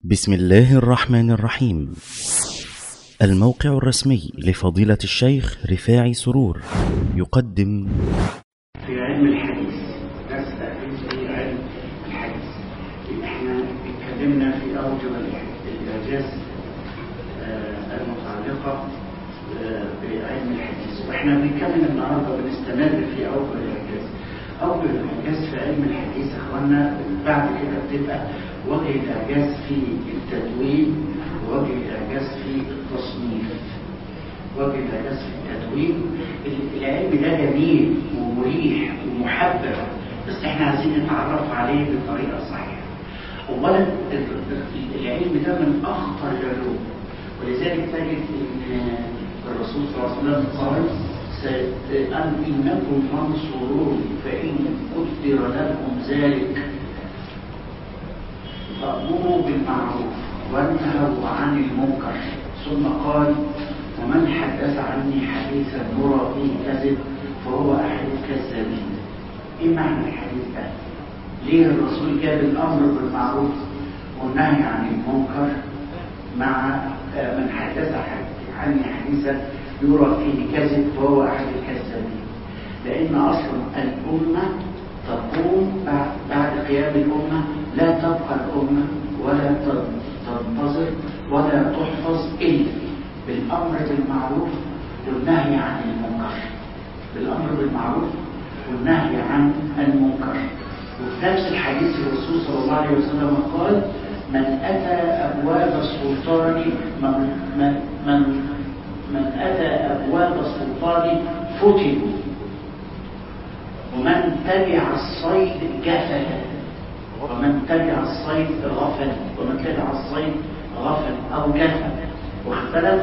بسم الله الرحمن الرحيم الموقع الرسمي لفضيلة الشيخ رفاعي سرور يقدم في علم الحديث درس تأليف في علم الحديث احنا اتكلمنا في أوجه الإعجاز آه، المتعلقة آه، بعلم الحديث واحنا بنتكلم النهارده بنستمر في أوجه الإعجاز أوجه الإعجاز في علم الحديث يا اخوانا بعد كده بتبقى وجه الإعجاز في التدوين ووجه الإعجاز في التصنيف وجه الإعجاز في التدوين العلم ده جميل ومريح ومحبب بس احنا عايزين نتعرف عليه بطريقه صحيحه. اولا العلم ده من اخطر العلوم ولذلك تجد ان الرسول صلى الله عليه وسلم قال س- أن انكم منصورون فان قدر لكم ذلك فأمروا بالمعروف وانهوا عن المنكر ثم قال ومن حدث عني حديثا يرى فيه كذب فهو أحد الكذابين إيه معنى الحديث ده؟ ليه الرسول جاب الأمر بالمعروف والنهي عن المنكر مع آه، من حدث عني حديثا يرى فيه كذب فهو أحد الكذابين لأن أصلا الأمة تقوم بعد بعد قيام الأمة لا تبقى الأمة ولا تنتظر ولا تحفظ إلا بالأمر بالمعروف والنهي عن المنكر بالأمر بالمعروف والنهي عن المنكر وفي نفس الحديث الرسول صلى الله عليه وسلم قال من أتى أبواب السلطان من, من, من, من أتى أبواب السلطان فتنوا ومن تبع الصيد جفل ومن تبع الصيد غفل ومن تبع الصيد غفل أو جفل واخد بالك؟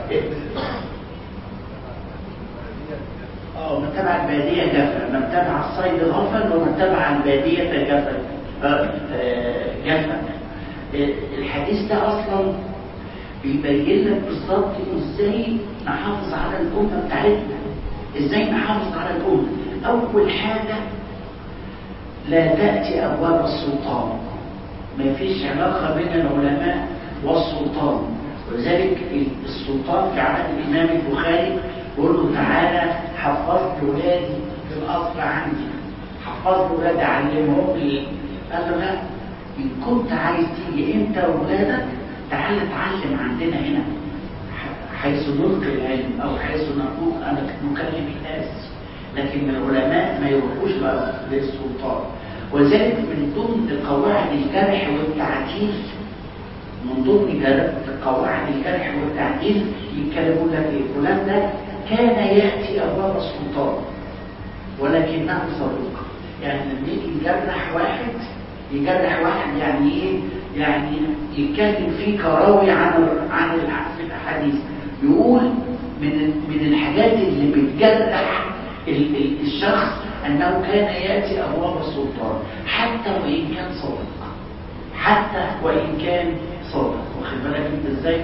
اه من تبع البادية جفل من تبع الصيد غفل ومن تبع البادية جفل آه، آه، جفل آه، الحديث ده أصلا بيبين لك بالظبط ازاي نحافظ على الأمة بتاعتنا ازاي نحافظ على الأمة أول حاجة لا تأتي أبواب السلطان ما فيش علاقة بين العلماء والسلطان ولذلك السلطان في عهد الإمام البخاري يقول له تعالى حفظت ولادي في الأصل عندي حفظت ولادي علمهم لي قال له لا إن كنت عايز تيجي أنت وولادك تعالى اتعلم عندنا هنا حيث نلقي العلم أو حيث نقول أنا نكلم الناس لكن العلماء ما يروحوش بقى للسلطان ولذلك من ضمن قواعد الجرح والتعديل من ضمن جر- قواعد الجرح والتعديل يتكلموا لك ايه فلان ده كان ياتي ابواب السلطان ولكنه صدوق يعني لما يجي يجرح واحد يجرح واحد يعني ايه يعني يتكلم فيه كراوي عن عن الح- في الاحاديث يقول من من الحاجات اللي بتجرح ال- ال- الشخص انه كان ياتي ابواب السلطان حتى وان كان صادق حتى وان كان صادق واخد بالك انت ازاي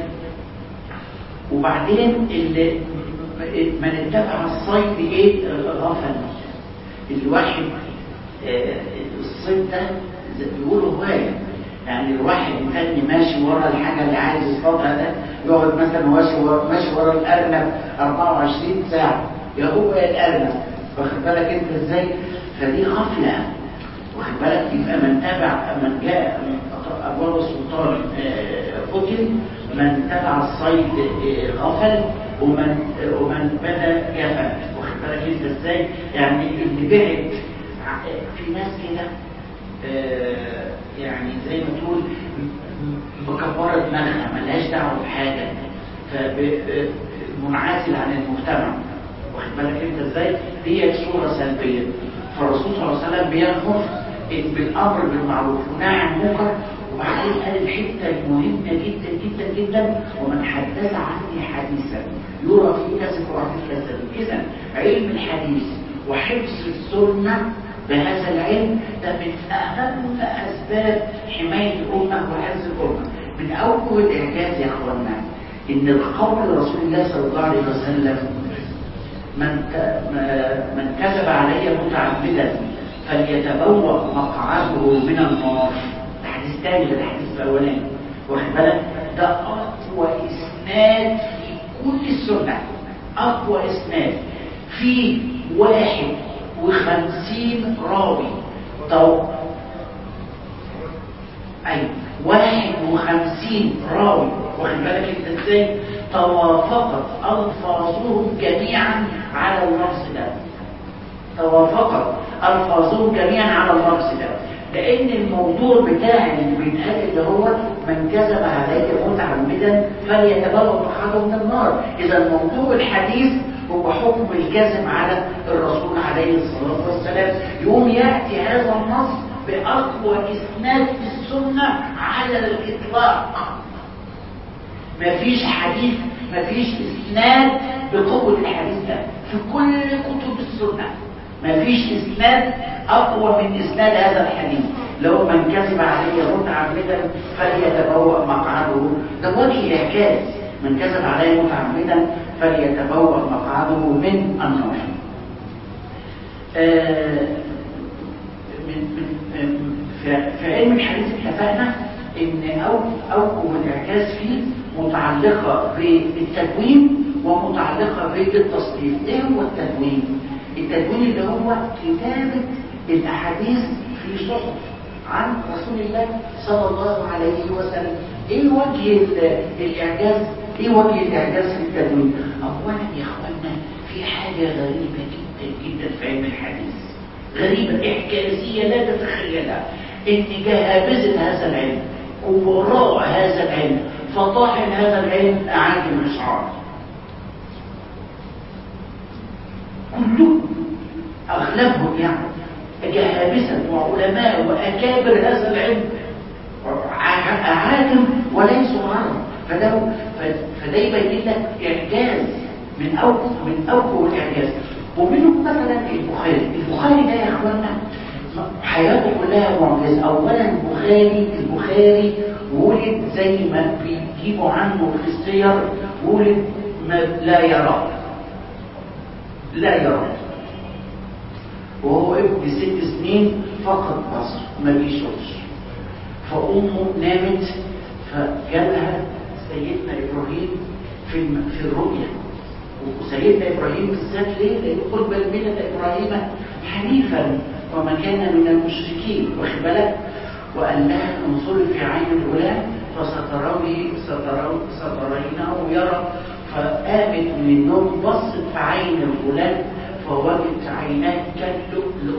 وبعدين اللي من اتبع الصيد ايه غفل الواحد آه، الصيد ده زي- بيقولوا هوايه يعني الواحد يتني ماشي ورا الحاجه اللي عايز يصطادها ده يقعد مثلا ماشي ورا ماشي ورا الارنب 24 ساعه يا هو يا الارنب واخد بالك انت ازاي فدي غفله واخد بالك يبقى من تبع من جاء من ابواب السلطان آه، قتل من تبع الصيد آه، غفل ومن آه، ومن بدا جفل واخد بالك انت ازاي يعني اللي بعد ع- في ناس كده آه، يعني زي ما تقول م- مكبره دماغها ملهاش دعوه بحاجه فب- منعزل عن المجتمع واخد بالك انت ازاي دي صوره سلبيه فالرسول صلى الله عليه وسلم بيامر بالامر بالمعروف والنهي عن المنكر وبعدين قال الحته المهمه جدا جدا جدا ومن حدث عني حديثا يرى فيه كذب وعديد كذب اذا علم الحديث وحفظ السنه بهذا العلم ده من اهم اسباب حمايه الامه وحفظ الامه من اول الاعجاز يا اخوانا ان قول رسول الله صلى الله عليه وسلم من ك- ما- من كذب علي متعمدا فليتبوأ مقعده من النار ده حديث تاني ده الحديث الاولاني واخد بالك ده اقوى اسناد في كل السنه اقوى اسناد في واحد وخمسين راوي طو ايوه واحد وخمسين راوي واخد بالك انت ازاي توافقت الفاظهم جميعا على اللفظ ده توافقت الفاظهم جميعا على اللفظ ده لان الموضوع بتاع اللي بيتقال اللي هو من كذب علي متعمدا فليتبوأ مقعده من النار اذا موضوع الحديث هو حكم الكذب على الرسول عليه الصلاه والسلام يقوم ياتي هذا النص باقوى اسناد في السنه على الاطلاق مفيش حديث مفيش اسناد بقوه الحديث ده في كل كتب السنه مفيش اسناد اقوى من اسناد هذا الحديث لو من كذب علي متعمدا فليتبوأ مقعده ده وجه اعجاز من كذب علي متعمدا فليتبوأ مقعده من النار آه من من في علم الحديث اتفقنا ان او اوجه الاعجاز فيه متعلقه بالتدوين ومتعلقه بالتصنيف ايه هو التدوين التدوين اللي هو كتابه الاحاديث في صحف عن رسول الله صلى الله عليه وسلم ايه وجه الاعجاز ايه وجه الاعجاز في التدوين اولا يا اخوانا في حاجه غريبه جدا جدا في علم الحديث غريبه اعجازيه لا تتخيلها ان جهابذه هذا العلم كبراء هذا العلم فطاحن هذا العلم اعاجم الاشعار كلهم اغلبهم يعني جهابسة وعلماء وأكابر هذا العلم أعاجم وليسوا عرب فده فده يبين لك إعجاز من أوجه من أوجه الإعجاز ومنهم مثلا البخاري البخاري ده يا إخوانا حياته كلها معجزة أولا البخاري البخاري ولد زي ما بيجيبوا عنه في السير ولد ما لا يرى لا يرى وهو ابن ست سنين فقد بصر ما بيشوفش فأمه نامت فجالها سيدنا إبراهيم في الم... في الرؤيا وسيدنا إبراهيم بالذات ليه؟ لأنه قرب ملة إبراهيم حنيفا وما كان من المشركين واخد بالك؟ وقال لها انظري في عين الغلام فستروني سترون سترينه يرى فقامت من النوم بصت في عين الغلام فوجدت عيناه كاللؤلؤ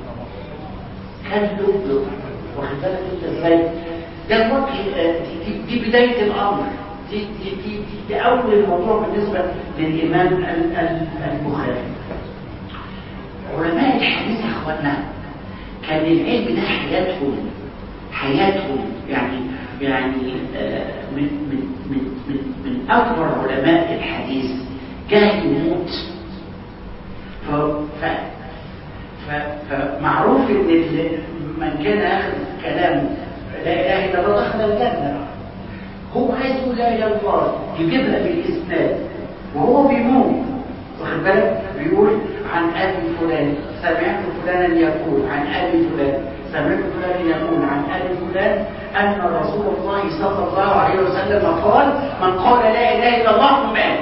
كاللؤلؤ واخد بالك انت ازاي؟ ده وجه دي, دي بدايه الامر دي دي دي, دي, دي اول الموضوع بالنسبه للامام البخاري علماء الحديث يا اخوانا كان العلم ده حياتهم حياتهم يعني يعني من من من من, من اكبر علماء الحديث جاء يموت ف ف ف فمعروف ان من كان اخذ كلام لا اله الا الله دخل الجنه هو عايز يقول لا اله الا الله يجيبها بالاسناد وهو بيموت واخد بالك بيقول عن ابي فلان سمعت فلانا يقول عن ابي فلان سمعت فلانا يقول عن ابي فلان ان رسول الله صلى الله عليه وسلم قال من قال لا اله الا الله مات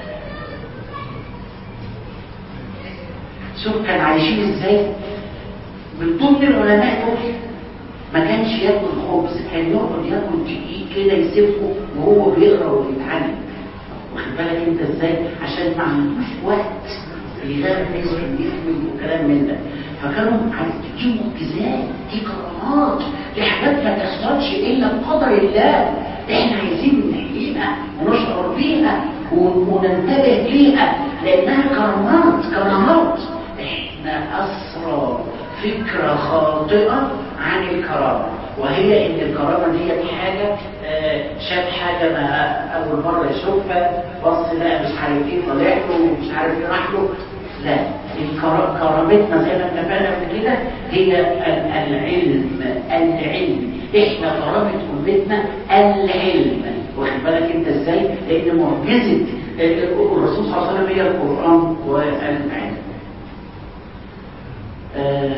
شوف كان عايشين ازاي من ضمن العلماء دول ما كانش ياكل خبز كان يقعد ياكل دقيق كده يسيبه وهو بيقرا ويتعلم واخد بالك انت ازاي عشان ما عندوش وقت يدرس ويحمل وكلام من ده فكانوا دي معجزات دي كرامات دي حاجات ما تحصلش الا بقدر الله احنا عايزين نحييها ونشعر بيها وننتبه ليها لانها كرامات كرامات احنا اسرى فكره خاطئه عن الكرامه وهي ان الكرامه دي حاجه آه شاف حاجه ما اول مره يشوفها بص لا مش عارف ايه طلع له ومش عارف ايه راح له لا كرامتنا زي ما اتفقنا قبل كده هي العلم العلم احنا كرامه امتنا العلم واخد بالك انت ازاي لان معجزه الرسول صلى الله عليه وسلم هي القران والعلم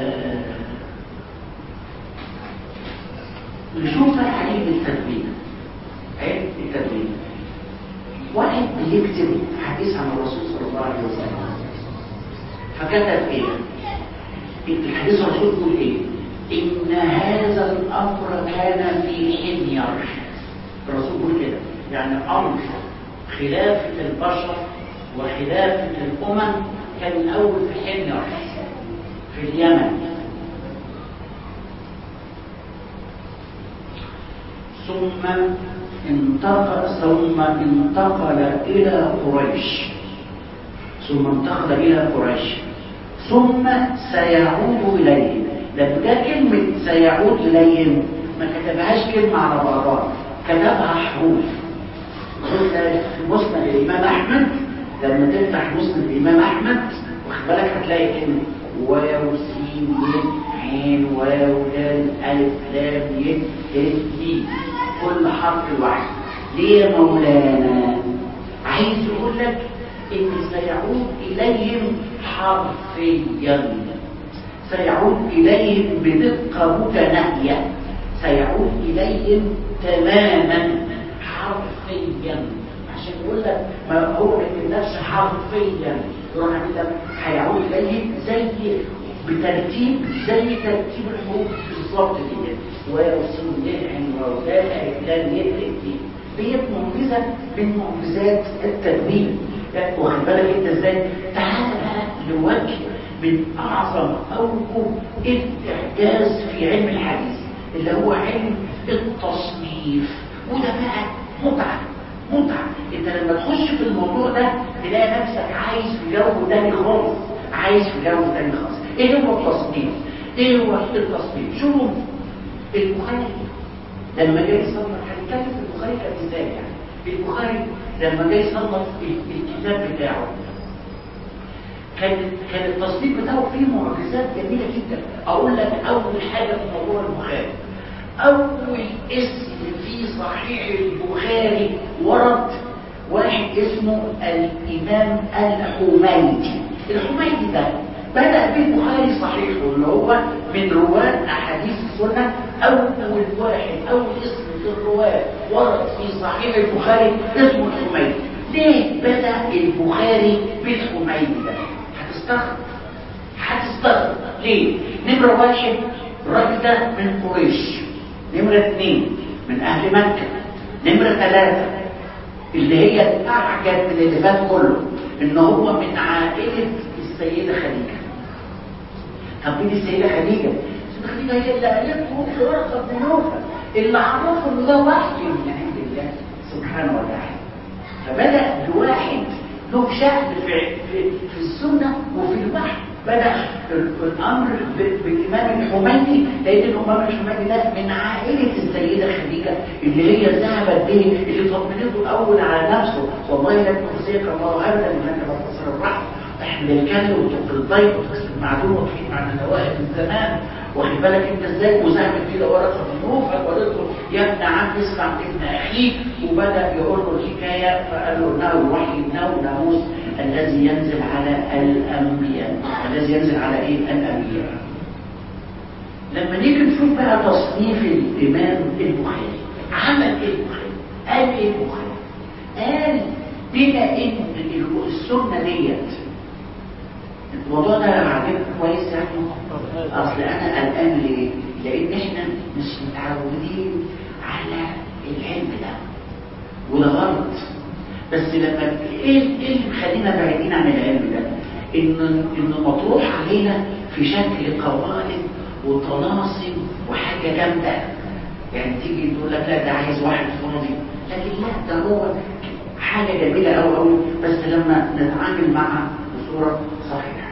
آه نشوف بقى علم التدوين يكتب حديث عن الرسول صلى الله عليه وسلم فكتب ايه الحديث الرسول يقول ايه ان هذا الامر كان في حمير الرسول يقول كده يعني امر خلافه البشر وخلافه الامم كان الاول في حمير في اليمن ثم انتقل ثم انتقل الى قريش ثم انتقل الى قريش ثم سيعود اليهم لما جاء كلمه سيعود اليهم ما كتبهاش كلمه على بعضها كتبها حروف في مسند الامام احمد لما تفتح مسند الامام احمد واخد بالك هتلاقي كلمه واو سين عين واو دال الف لام ي ت كل حرف لوحده ليه يا مولانا عايز يقول لك ان سيعود اليهم حرفيا سيعود اليهم بدقه متناهيه سيعود اليهم تماما حرفيا عشان يقول لك ما هو ما يكتبش حرفيا يروح عامل لك هيعود اليهم زي بترتيب زي ترتيب الحروف بالظبط كده ويرسم يدعم وولاء إعلان يدعم دي ديت معجزة من معجزات التدوين واخد بالك انت ازاي تعال بقى لوجه من اعظم اوجه الاعجاز في علم الحديث اللي هو علم التصنيف وده بقى متعه متعه انت لما تخش في الموضوع ده تلاقي نفسك عايش في جو تاني خالص عايش في جو تاني خالص ايه هو التصنيف ايه هو التصنيف شوف البخاري لما جاي يصنف هنتكلم في البخاري كمثال يعني البخاري لما جاي يصنف الكتاب بتاعه كان كان التصنيف بتاعه فيه معجزات جميله جدا اقول لك اول حاجه في موضوع البخاري اول اسم في صحيح البخاري ورد واحد اسمه الامام الحميدي الحميدي ده بدأ بالبخاري صحيح اللي هو من رواه أحاديث السنة أول واحد أول اسم في الرواة ورد في صحيح البخاري اسمه الحميدي ليه بدأ البخاري بالحميدي ده؟ هتستغرب هتستغرب ليه؟ نمرة واحد الراجل ده من قريش نمرة اثنين من أهل مكة نمرة ثلاثة اللي هي الأعجب من اللي فات كله إن هو من عائلة السيدة خديجة طب مين السيدة خديجة؟ السيدة خديجة هي اللي قالته في ورقة بن نوفل اللي عرفه ان ده وحي من عند الله سبحانه وتعالى فبدأ بواحد له شأن في, في, في السنة وفي الوحي بدأ الأمر بالإمام الحميدي لأن الإمام الحميدي ده من عائلة السيدة خديجة اللي هي ذهبت به اللي طمنته الأول على نفسه والله لن تخزيك الله أبدا إنك لا تصل الرحم احنا الكلب وتوق الضيق وتغسل المعدوم وتحيط عن النوائب من زمان واخد بالك انت ازاي وذهبت فيه ورقه النوف فقالت له يا ابن عم اسمع ابن اخيك وبدا يقول له الحكايه فقال له انه الوحي انه ناموس الذي ينزل على الانبياء الذي ينزل على ايه الانبياء لما نيجي نشوف بقى تصنيف الامام البخاري عمل ايه البخاري قال ايه البخاري قال بما ان السنه ديت الموضوع ده عجبك كويس يعني اصل انا قلقان ليه لان احنا مش متعودين على العلم ده وده غلط بس لما ايه ايه اللي مخلينا بعيدين عن العلم ده ان انه مطروح علينا في شكل قوالب وطلاسم وحاجه جامده يعني تيجي تقول لك لا ده عايز واحد فاضي لكن لا ده هو حاجه جميله قوي قوي بس لما نتعامل معها بصوره صحيحه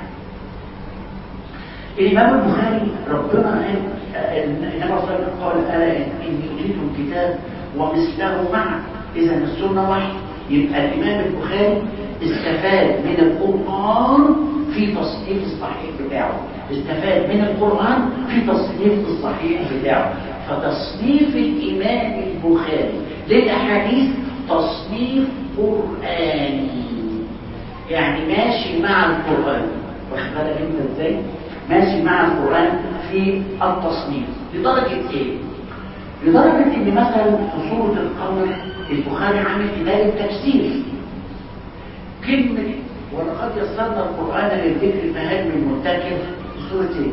الإمام البخاري ربنا قال النبي صلى الله عليه وسلم قال ألا إني أوتيت الكتاب ومثله معه إذا السنة وحي يبقى الإمام البخاري استفاد من القرآن في تصنيف الصحيح بتاعه استفاد من القرآن في تصنيف الصحيح بتاعه فتصنيف الإمام البخاري للأحاديث تصنيف قرآني يعني ماشي مع القرآن واخد بالك انت ازاي؟ ماشي مع القرآن في التصنيف لدرجة ايه؟ لدرجة ان مثلا في سورة القمر البخاري عامل كتاب التفسير كلمة ولقد يسرنا القرآن للذكر فهل من متكر سورة ايه؟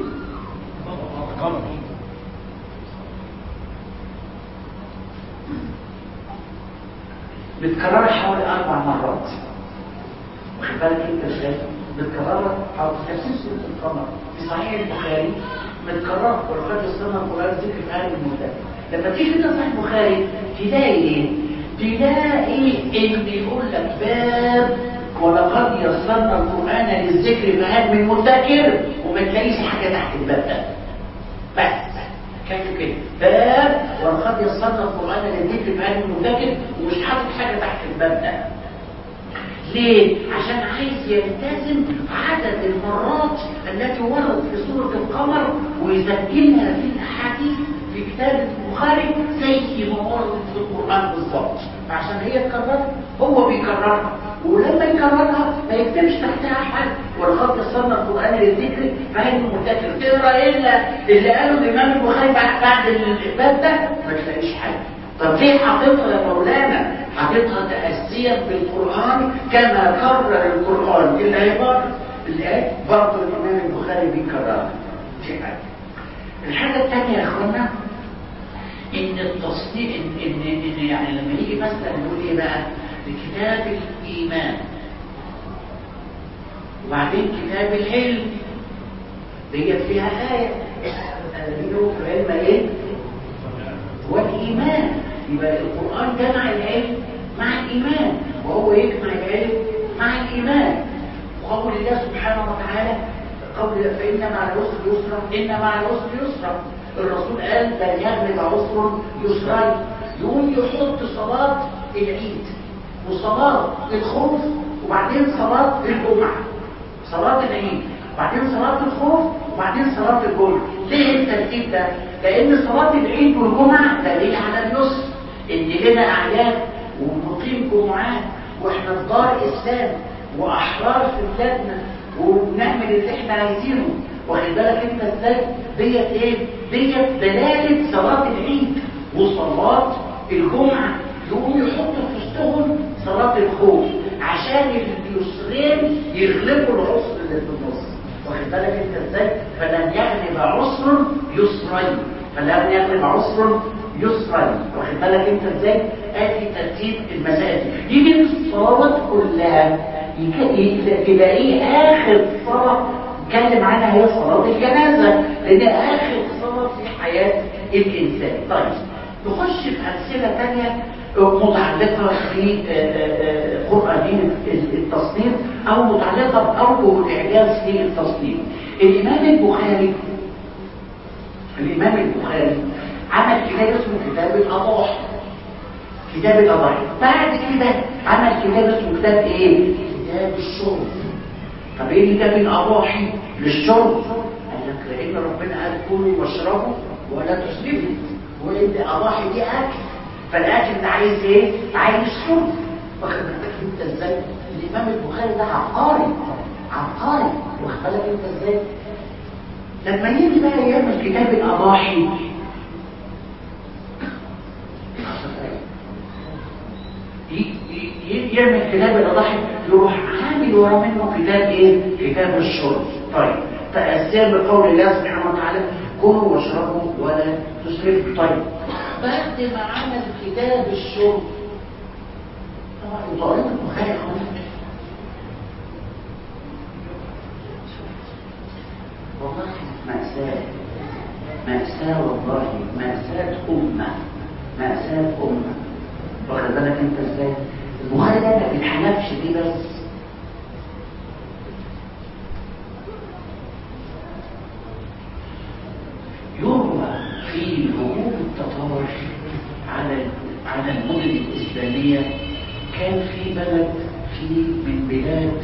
بتكررها حوالي أربع مرات واخد بالك أنت إزاي؟ بتكررها حوالي تفسير سورة القمر في صحيح البخاري متكررة ولقد يسرنا القرآن للذكر فهل من متكر لما تيجي تفتح صحيح البخاري تلاقي ايه؟ تلاقي ان بيقول لك باب ولقد يسرنا القرآن للذكر فهل من مدكر وما تلاقيش حاجة تحت الباب ده بس كيف كده باب ولقد يسرنا القرآن للذكر فهل من مدكر ومش حاطط حاجة تحت الباب ده ليه؟ عشان عايز يلتزم عدد المرات التي وردت في سورة القمر ويسجلها في الأحاديث في كتاب البخاري زي ما وردت في القرآن بالظبط عشان هي اتكررت هو بيكررها ولما يكررها ما يكتبش تحتها حاجه ولقد يسرنا القران للذكر فهل المذكر تقرا الا اللي قاله الامام البخاري بعد بعد الباب ده ما تلاقيش حاجه طب ليه حاططها يا مولانا حاططها تاسيا بالقران كما كرر القران العباره الايه برضه الامام البخاري بيكررها دي حاجه الحاجه الثانيه يا اخوانا ان التصنيف ان, إن, إن يعني لما يجي مثلا نقول ايه بقى كتاب الايمان وبعدين كتاب العلم ديت فيها آية الذين في علم ايه؟ والإيمان يبقى القرآن جمع العلم مع الإيمان وهو يجمع العلم مع الإيمان وقول الله سبحانه وتعالى قول فإن مع العسر يسرا إن مع العسر يسرا الرسول قال لن يغلب عسر يسرين يقوم يحط صلاة العيد وصلاة الخوف وبعدين صلاة الجمعة صلاة العيد وبعدين صلاة الخوف وبعدين صلاة الجمعة ليه الترتيب ده؟ لأن صلاة العيد والجمعة دليل على اليسر إن لنا أعياد ونقيم جمعات وإحنا في دار إسلام وأحرار في بلادنا وبنعمل اللي إحنا عايزينه واخد بالك أنت إزاي؟ ديت إيه؟ ديت دلالة صلاة العيد وصلاة الجمعة يقوموا يحطوا في وسطهم صلاة الخوف عشان اليسرين يغلبوا العسر اللي في النص واخد بالك انت ازاي فلن يغلب عسر يسرين فلن يغلب عسر يسرين واخد بالك انت ازاي ادي ترتيب المسائل يجي الصلوات كلها تلاقيه اخر صلاه اتكلم عنها هي صلاه الجنازه لان اخر صلاه في حياه الانسان طيب نخش في امثله ثانيه متعلقة بقرآن التصنيف أو متعلقة بأوجه الإعجاز في التصنيف الإمام البخاري الإمام البخاري عمل كتاب اسمه كتاب الأضاحي كتاب الأضاحي بعد كده عمل كتاب اسمه كتاب إيه؟ كتاب الشرب طب إيه كتاب الأضاحي للشرب؟ قال لك لأن ربنا قال كلوا واشربوا ولا تسرفوا وإن الأضاحي دي أكل فالاكل ده عايز ايه عايز شرب واخد بالك انت ازاي الامام البخاري ده عبقري عبقري واخد بالك انت ازاي لما يجي بقى يعمل كتاب الاضاحي يعمل كتاب الاضاحي يروح عامل ورا منه كتاب ايه كتاب الشرب طيب تأثير بقول الله سبحانه وتعالى كلوا واشربوا ولا تسرفوا طيب بعد ما عمل كتاب الشرب طبعا طريقة البخاري خالص والله مأساة مأساة والله مأساة أمة مأساة أمة واخد بالك انت ازاي؟ البخاري ده ما بيتحلفش دي بس يروى في هجوم التتار على على المدن الإسلامية كان في بلد في من بلاد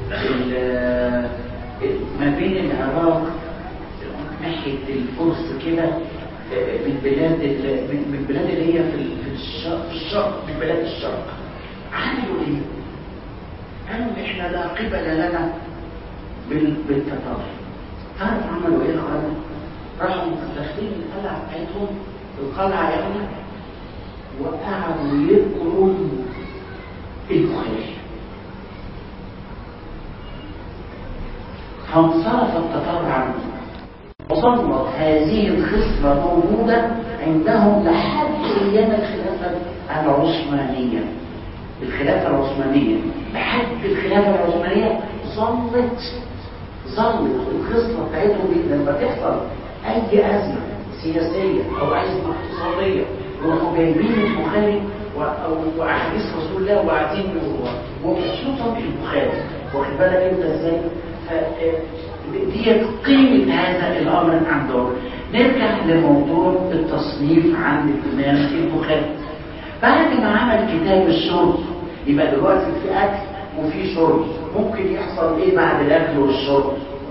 ما بين العراق ناحية الفرس كده من بلاد من بلاد اللي هي في الشرق في الشرق من بلاد الشرق عملوا ايه؟ قالوا احنا لا قبل لنا بالتتار تعرف عملوا ايه خالص؟ راحوا داخلين القلعة بتاعتهم القلعة يعني وقعدوا يقروا البخاري وظلت هذه الخصلة موجودة عندهم لحد أيام الخلافة العثمانية الخلافة العثمانية لحد الخلافة العثمانية ظلت ظلت الخصلة بتاعتهم دي لما تحصل أي أزمة سياسية أو أزمة اقتصادية وهم جايبين البخاري و- وأحاديث رسول الله وقاعدين وخصوصا البخاري واخد بالك أنت إزاي؟ ف- دي قيمة هذا الأمر عندهم نرجع لموضوع التصنيف عند الإمام البخاري بعد ما عمل كتاب الشرب يبقى دلوقتي في أكل وفي شرب ممكن يحصل إيه بعد الأكل والشرب؟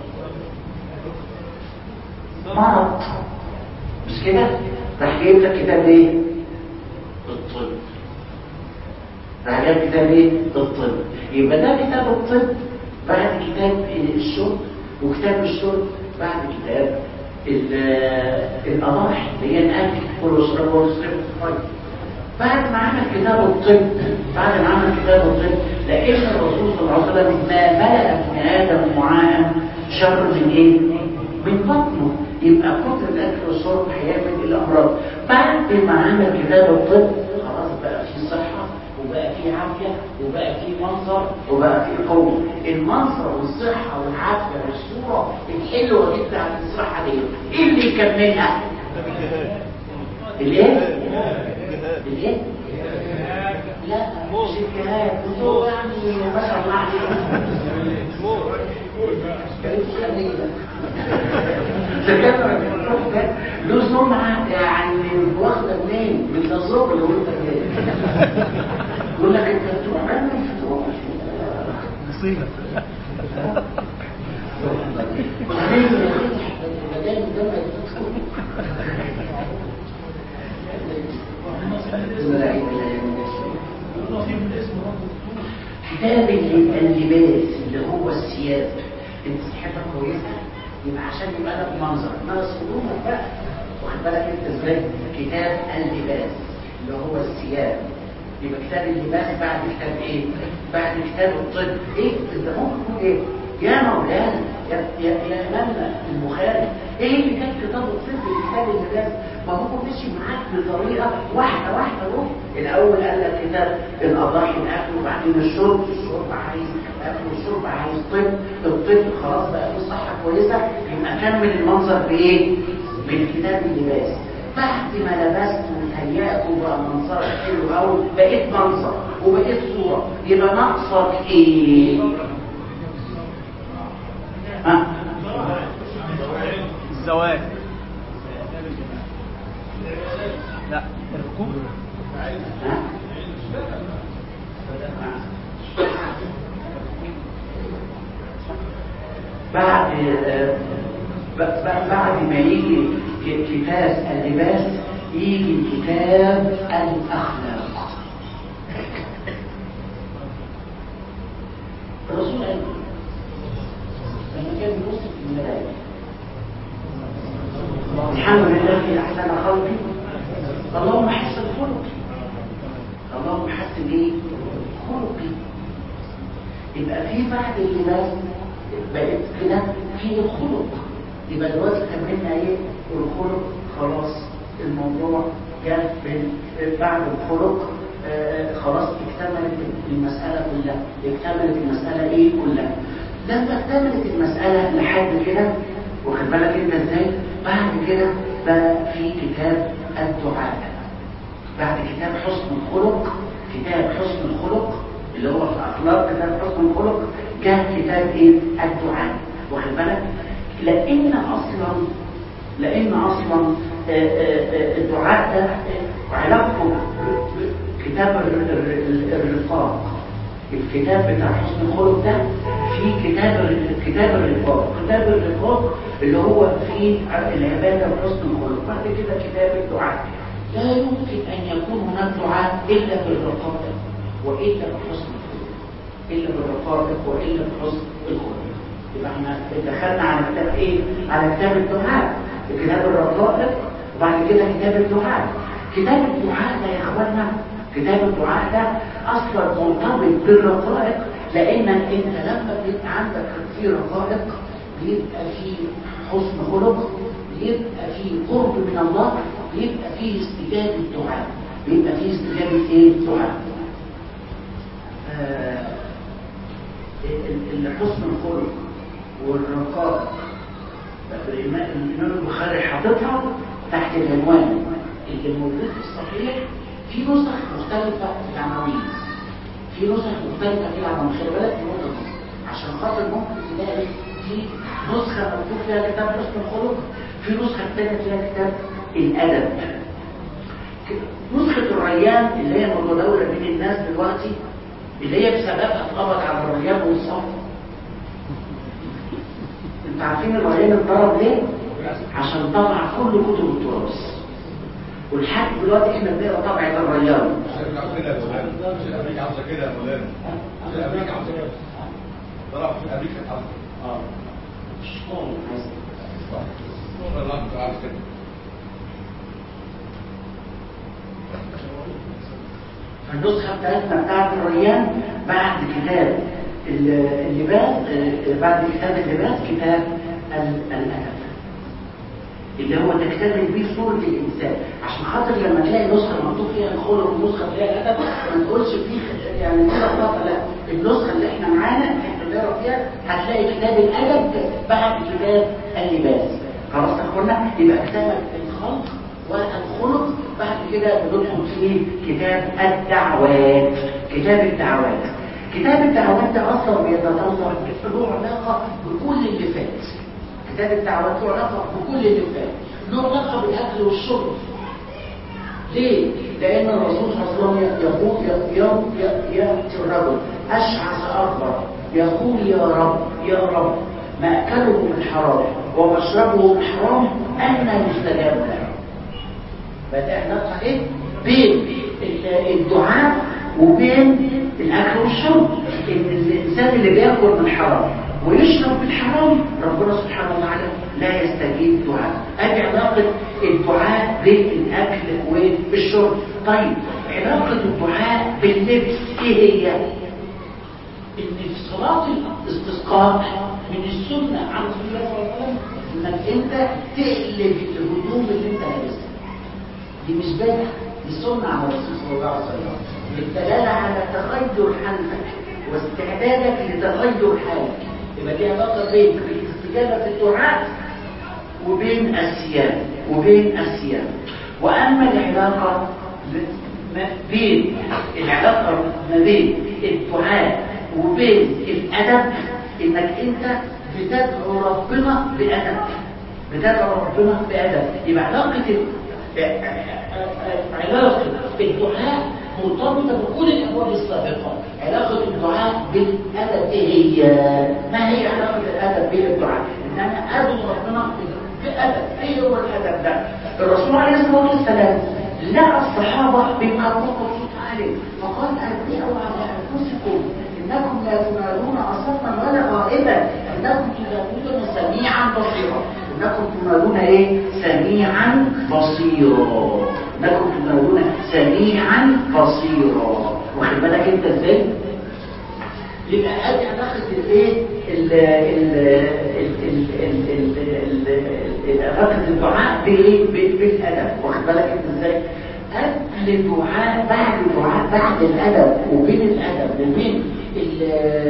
مرض مش كده؟ راح جايب لك كتاب إيه؟ الطب راح جايب كتاب إيه؟ الطب يبقى ده كتاب الطب بعد كتاب الشرب وكتاب الشرب بعد كتاب ال- الأضاحي اللي هي الأكل والشرب والشرب طيب بعد ما عمل كتاب الطب بعد ما عمل كتاب الطب لقيت الرسول صلى الله عليه وسلم ما ملأ ابن آدم وعاء شر من إيه؟ من بطنه يبقى كتر الأكل والشرب هيعمل الأمراض بعد ما عمل كتاب الطب خلاص بقى في صحة وبقى في عافية وبقى في منظر وبقى في قوة المنظر والصحة والعافية والصورة الحلوة جدا عن الصحة دي ايه اللي يكملها؟ الايه؟ الايه؟ لا مش الجهاد انتوا يعني ما شاء الله عليكم الدكاترة بتروح ده له سمعة يعني واخدة منين؟ من الزوج اللي وانت جاي يقول لك انت بتروح انا مش بتروح مصيبة كتاب اللباس اللي هو الثياب انت صحتك كويسه يبقى عشان يبقى لك منظر ما صدورك بقى واخد بالك انت ازاي كتاب اللباس اللي هو الثياب يبقى كتاب اللباس بعد كتاب ايه بعد كتاب الطب ايه انت ممكن تقول ايه يا مولانا يا يا يا امامنا البخاري ايه اللي كان كتاب الطب كتاب اللباس ما هو ماشي معاك بطريقه واحده واحده اهو الاول قال لك كتاب الاضاحي الاكل وبعدين الشرب الشرب عايز اكل والشرب عايز طب الطب خلاص بقى في صحه كويسه يبقى كمل المنظر بايه؟ بالكتاب اللباس بعد ما لبست وتهيأت وبقى منظرك حلو قوي بقيت منظر وبقيت صوره يبقى ناقصك ايه؟ ها؟ الزواج لا الركوب ها؟ بعد آه، ب- ب- بعد ما يجي ك- كتاب اللباس يجي كتاب الأخلاق الرسول قال لما كان يبص في الملائكة الحمد لله أحسن خلقي اللهم حسن خلقي اللهم حسن ايه خلقي يبقى في بعد اللباس بقت كده في الخلق يبقى دلوقتي كملنا ايه الخلق خلاص الموضوع جاء بال- بعد الخلق آه، خلاص اكتملت المسألة كلها اكتملت المسألة ايه كلها لما اكتملت المسألة لحد كده واخد بالك انت ازاي بعد كده بقى في كتاب الدعاء بعد كتاب حسن الخلق كتاب حسن الخلق اللي هو في اخلاق كتاب حسن الخلق جاء كتاب ايه الدعاء واخد بالك لان اصلا لان اصلا آه، آه، آه، الدعاء ده آه، علاقته بكتاب الر- الر- الرفاق الكتاب بتاع حسن الخلق ده في كتاب الر- كتاب الرفاق كتاب الرفاق اللي هو فيه العباده وحسن الخلق بعد كده كتاب الدعاء لا يمكن ان يكون هناك دعاء الا بالرقائق والا بحسن الخلق الا بالرقائق والا بحسن الخلق يبقى احنا دخلنا على كتاب ايه على كتاب الدعاء كتاب الرقائق وبعد كده كتاب الدعاء كتاب الدعاء ده يا اخوانا كتاب الدعاء ده اصلا مرتبط بالرقائق لانك انت لما بيبقى عندك في رقائق بيبقى في حسن خلق يبقى فيه قرب من الله يبقى فيه استجابة دعاء بيبقى فيه استجابة ايه؟ دعاء آه، ال- ال- حسن الخلق والرقاء الإمام الإمام البخاري حاططها تحت العنوان اللي موجود في الصحيح في نسخ مختلفة في العناوين في نسخ مختلفة في العناوين خلي بالك من النقطة دي عشان خاطر ممكن تلاقي في نسخة مكتوب فيها كتاب حسن الخلق في نسخة تانية فيها كتاب الأدب نسخة الريان اللي هي متداولة بين الناس دلوقتي اللي هي بسببها اتقبض على الريان والصف انت عارفين الريان اتضرب ليه؟ عشان طبع كل كتب التراث ولحد دلوقتي احنا بنقرا طبعة الريان شايف عاوز كده يا مولانا شايف امريكا عاوزه كده يا مولانا شايف امريكا عاوزه كده طلع في امريكا عاوزه اه مش طول عايز والله انت عاوز كده النسخة بتاعتنا بتاعت الريان بعد كتاب ال- اللباس آه، بعد كتاب اللباس كتاب ال- الأدب اللي هو تكتمل بيه صورة الإنسان عشان خاطر لما تلاقي نسخة مكتوب فيها الخلق ونسخة فيها الأدب ما تقولش فيه خ- يعني في لخبطة لا النسخة اللي احنا معانا اللي احنا بنقرا فيها هتلاقي كتاب الأدب بعد كتاب اللباس خلاص يا اخوانا يبقى كتابك الخلق والخلق بعد كده بندخل فيه كتاب الدعوات كتاب الدعوات كتاب الدعوات ده اصلا بيتطلب له علاقه بكل اللي فات كتاب الدعوات له علاقه بكل اللي فات له علاقه بالاكل والشرب ليه؟ لأن الرسول صلى الله عليه وسلم يقول يوم يأتي الرجل أشعث أكبر يقول يا رب يا رب مأكله من حرام ومشربه من حرام أن يستجاب له بدأ علاقة إيه؟ بين ال- الدعاء وبين الأكل والشرب إن الإنسان اللي بياكل من حرام ويشرب بالحرام ربنا سبحانه وتعالى لا يستجيب دعاء ادي علاقة الدعاء بالاكل والشرب طيب علاقة الدعاء باللبس ايه هي ان في صلاة الاستسقاء من السنة عن رسول الله صلى الله عليه وسلم انك انت تقلب الهدوم اللي انت لابسها دي مش بدعة دي سنة على الرسول صلى الله عليه وسلم للدلالة على تغير حالك واستعدادك لتغير حالك يبقى دي علاقة بين الاستجابة في الدعاء وبين الصيام وبين الصيام وأما العلاقة ما بين العلاقة ما بين الدعاء وبين الأدب إنك أنت بتدعو ربنا بأدب بتدعو ربنا بأدب يبقى علاقة ال- علاقة الدعاء مرتبطة بكل الأبواب السابقة علاقة الدعاء بالأدب إيه هي؟ ما هي علاقة الأدب بالدعاء؟ إن أنا أدعو ربنا بأدب إيه هو الأدب ده؟ الرسول عليه الصلاة والسلام لقى الصحابة بيقربوا بصوت عالي فقال أرجعوا على أنفسكم إنكم لا تنالون أصما ولا غائبا إنكم تنالون سميعا بصيرا إنكم تنالون إيه؟ سميعا بصيرا إنكم تنالون سميعا بصيرا واخد بالك أنت إزاي؟ يبقى ادي علاقه الايه ال- ال- ال- ال- ال- ال- ال- ال- علاقه الدعاء بايه ب- بالادب واخد بالك انت ازاي قبل الدعاء بعد الدعاء بعد الادب وبين الادب وبين ال-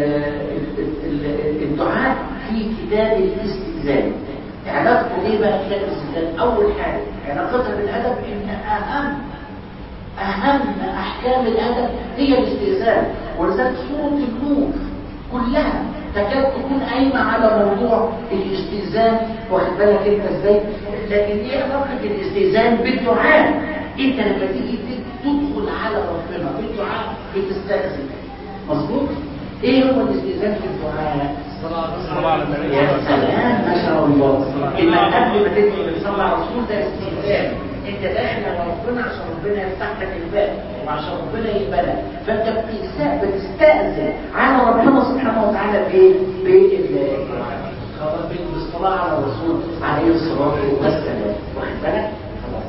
ال- ال- الدعاء في كتاب الاستئذان علاقته ايه بقى كتاب الاستئذان اول حاجه علاقتها بالادب ان اهم أهم أحكام الأدب هي الاستئذان ولذلك سورة النور كلها تكاد تكون قايمة على موضوع الاستئذان واخد بالك انت ازاي لكن ايه علاقة الاستئذان بالدعاء انت لما تيجي تدخل على ربنا بالدعاء بتستأذن مظبوط ايه هو الاستئذان في الدعاء صلى على النبي يا سلام ما شاء الله إن قبل ما تدخل تصلي على الرسول ده استئذان انت داخل على ربنا عشان ربنا يفتح لك الباب وعشان ربنا يقبلك فانت بتستأ- بتستأذن على ربنا سبحانه وتعالى بايه؟ بال- خلاص، بالصلاة على الرسول عليه الصلاة والسلام واخد بالك؟ خلاص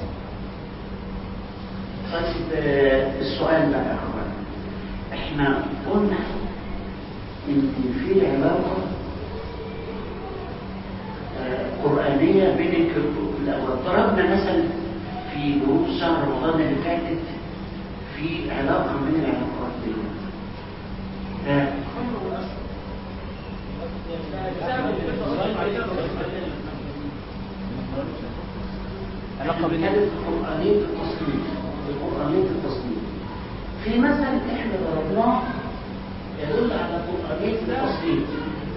طيب آه، السؤال بقى يا اخوان احنا قلنا ان في علاقة آه، قرآنية بين الك- الأبواب ضربنا مثل في دروس شهر رمضان اللي فاتت في علاقة من العلاقات دي آه، علاقة بين كانت قرآنية التصنيف قرآنية التصنيف في مثل احنا ضربناه يدل على قرآنية التصنيف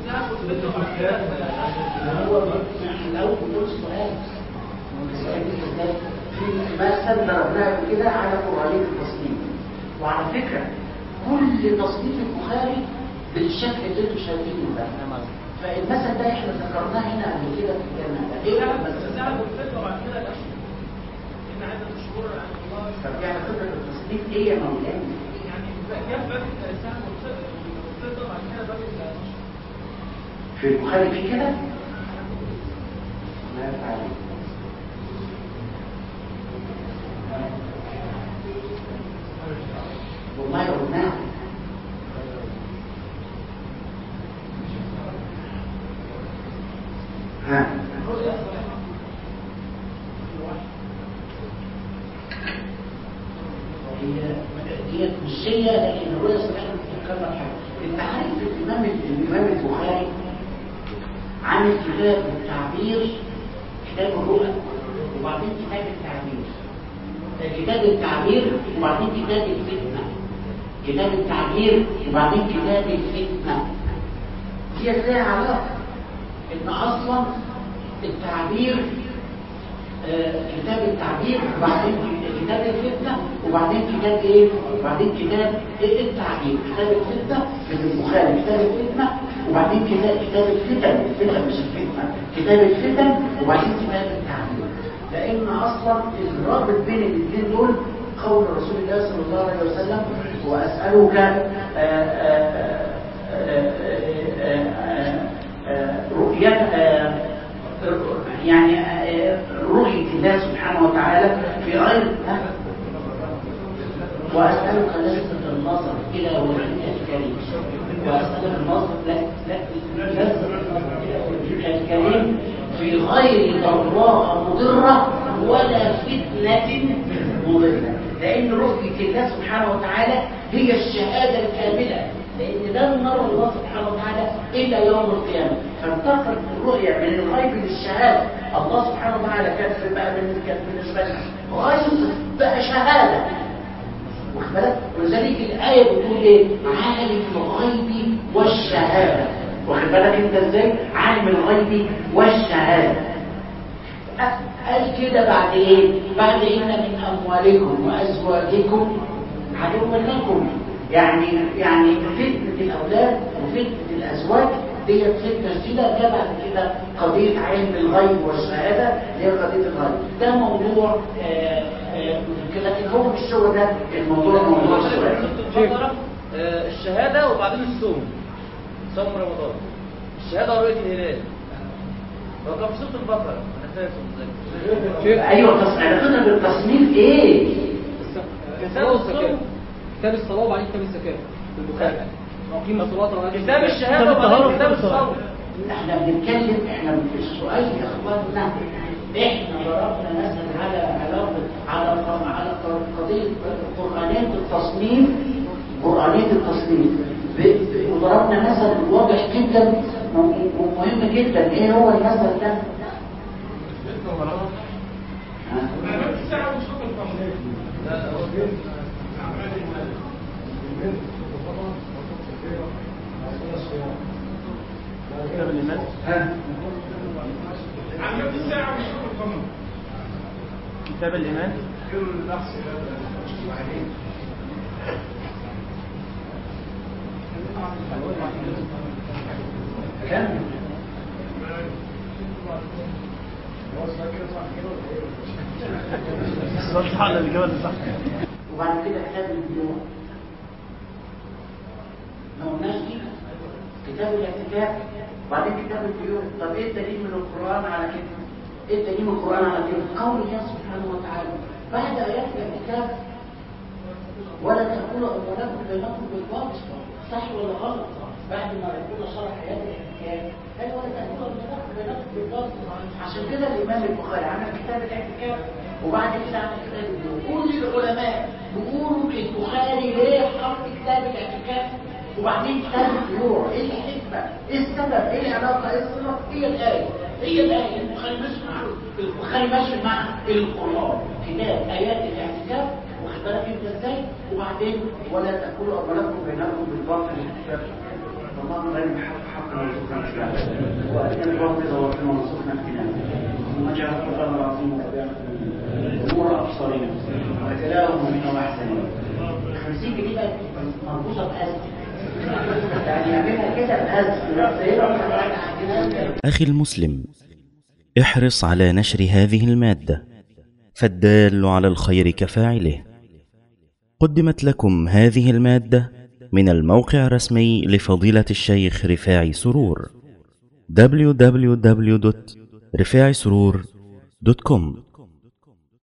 هو لو كنت سؤال سؤال ازاي؟ في مثل ضربناه قبل كده على قرآنية التصنيف وعلى فكرة كل تصنيف البخاري بالشكل اللي انتوا شايفينه ده فالمثل ده احنا ذكرناه هنا قبل كده في الجنة ايه المثل؟ طب يعني فكرة التصنيف ايه يا مولانا؟ في البخاري في كده؟ ما يفعل والله قلناه ها هي هي مشية لكن الرؤية الصحيحة بتتكرر حاجة انت عارف الإمام الإمام البخاري عامل كتاب التعبير كتاب الرؤى وبعدين كتاب التعبير كتاب التعبير وبعدين كتاب الفتنة كتاب التعبير وبعدين كتاب الفتنة دي لها علاقة إن أصلا التعبير آه، كتاب التعبير وبعدين كتاب الفتنة وبعدين كتاب ايه؟ وبعدين كتاب إيه التعبير كتاب الفتنة من البخاري كتاب الفتنة وبعدين كتاب كتاب الفتن الفتن مش الفتنة كتاب الفتن وبعدين كتاب التعبير لأن أصلا الرابط بين الاثنين دول قول رسول الله صلى الله عليه وسلم وأسألك آه، آه، آه، آه، آه، آه، رؤية آه، يعني آه، رؤية الله سبحانه وتعالى في غير ها؟ وأسألك لذة النظر إلى وجهك الكريم وأسألك النظر لا لا لذة النظر إلى وجهك الكريم في غير ضراء مضرة ولا فتنة مضرة لأن رؤية الله سبحانه وتعالى هي الشهادة الكاملة لأن لن نرى الله سبحانه وتعالى إلا يوم القيامة فانتقلت الرؤية من الغيب للشهادة الله سبحانه وتعالى كان في بقى من- كان بالنسبة لنا غيب بقى شهادة واخد بالك ولذلك الآية بتقول إيه عالم الغيب والشهادة واخد بالك أنت إزاي عالم الغيب والشهادة أ- قال كده بعد إيه بعد إن من أموالكم وأزواجكم عدوا لكم يعني يعني فتنة الأولاد وفتنة الأزواج ديت فتنة جديدة جاء بعد كده قضية علم الغيب والشهادة اللي هي قضية الغيب ده موضوع آه، آه، لكن هو مش هو ده الموضوع موضوع السؤال البقرة آه، الشهادة وبعدين الصوم صوم رمضان الشهادة ورؤية الهلال هو كان في سورة البقرة أنا فاكر ازاي ايوه تص- علاقتنا بالتصنيف ايه؟ كتاب الصوم كتاب الصلاة وبعدين كتاب الزكاة في البخاري أقيم الصلاة وآتوا كتاب الزكاة. الشهادة وبعدين كتاب الصوم احنا بنتكلم احنا في السؤال يا اخواننا احنا ضربنا مثلا على علاقه على ق- على ق- قضيه قرانيه التصنيف قرانيه التصنيف ب- ب- وضربنا مثل واضح جدا و- ومهم جدا ايه هو المثل ده؟ ها؟ كتاب الإيمان ها؟ كتاب الإيمان كمل السؤال صح ولا الإجابة اللي صح؟ وبعد كده كتاب البيوع ما قلناش دي كتاب الاعتكاف وبعدين كتاب البيوع طب ايه الدليل من القران على كده؟ ايه الدليل من القران على كده؟ قول الله سبحانه وتعالى بعد ايات الاعتكاف ولا تاكلوا اموالكم بينكم بالباطل صح ولا غلط؟ بعد ما ربنا شرح حياه الاعتكاف قال ولا تاكلوا بنفسك بنفسك بالضبط عشان كده الامام البخاري عمل كتاب الاعتكاف وبعد كده عمل كتاب الدين كل العلماء بيقولوا البخاري ليه حط كتاب الاعتكاف وبعدين كتاب الفروع ايه الحكمه ايه السبب ايه العلاقه ايه الصله هي الايه هي الايه البخاري ماشي مع البخاري ماشي مع القران كتاب ايات الاعتكاف واخد بالك انت ازاي وبعدين ولا تاكلوا اموالكم بينكم بالباطل الاعتكاف اللهم لا يحق حقا وارزقنا اتباعه وارنا الباطل وارزقنا وارزقنا اجتنابه ثم اجعل القران العظيم نور ابصارنا وكلامه منا واحسن 50 جنيه بقى مربوطه باستك يعني يعملها كده باستك أخي المسلم احرص على نشر هذه المادة فالدال على الخير كفاعله قدمت لكم هذه المادة من الموقع الرسمي لفضيلة الشيخ رفاعي سرور www.رفاعي سرور دوت كوم